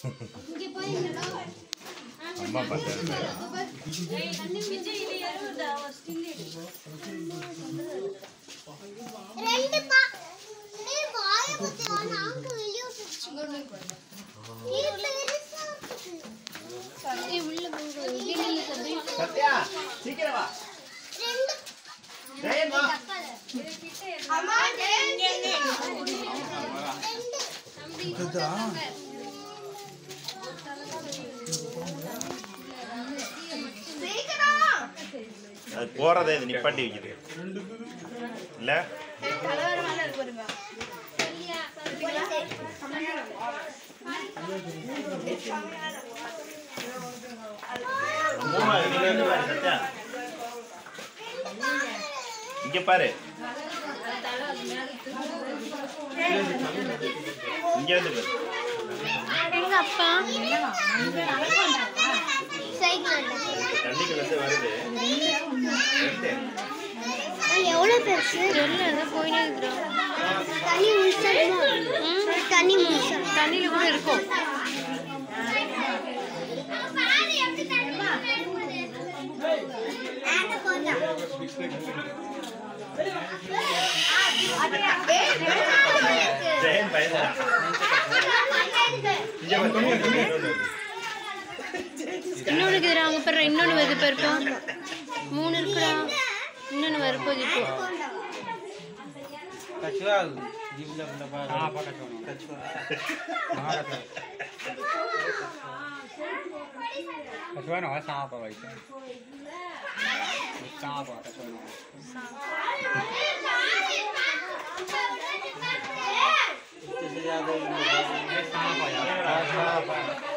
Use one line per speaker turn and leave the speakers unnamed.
அம்மா பார்த்தா
ரெண்டு பா டேய் வாய பத்தி நாங்க வெளிய விட்டுச்சு இது பெருசா இருக்கு ஏய் உள்ள போங்க
சத்யா சீக்கிரம் வா
ரெண்டு
ஜெயன் வா
அம்மா ரெண்டு
அது போறதை இது நிப்பாட்டி வைக்குது இல்ல மூணா, இங்க வந்து பாரு, சத்யா. இங்க பாரு இங்க வந்து பாரு
எங்க அப்பா சைக்கிள்
தண்ணிக்கு வந்து வருது எடுத்து.
எவ்வளவு பெருசு தெரியல போயினே இருக்கிறோம் தண்ணி முழுசாமா தண்ணி முழுசா
தண்ணியில கூட இருக்கும்
ஜெயன் பயந்துறான். இங்க வந்து இன்னொன்னு வருது.
இன்னொன்னு இருக்குதுடா அங்க பாரு இன்னொன்னு வருது பாருப்பா மூணு இருக்குடா இன்னொன்னு வரப்போகுது இப்போ
कछुआ जीवला बंदा पा हां पा कछुआ कछुआ हां कछुआ कछुआ ना सांप है भाई सांप है कछुआ ना इससे ज्यादा ये सांप है यार सांप है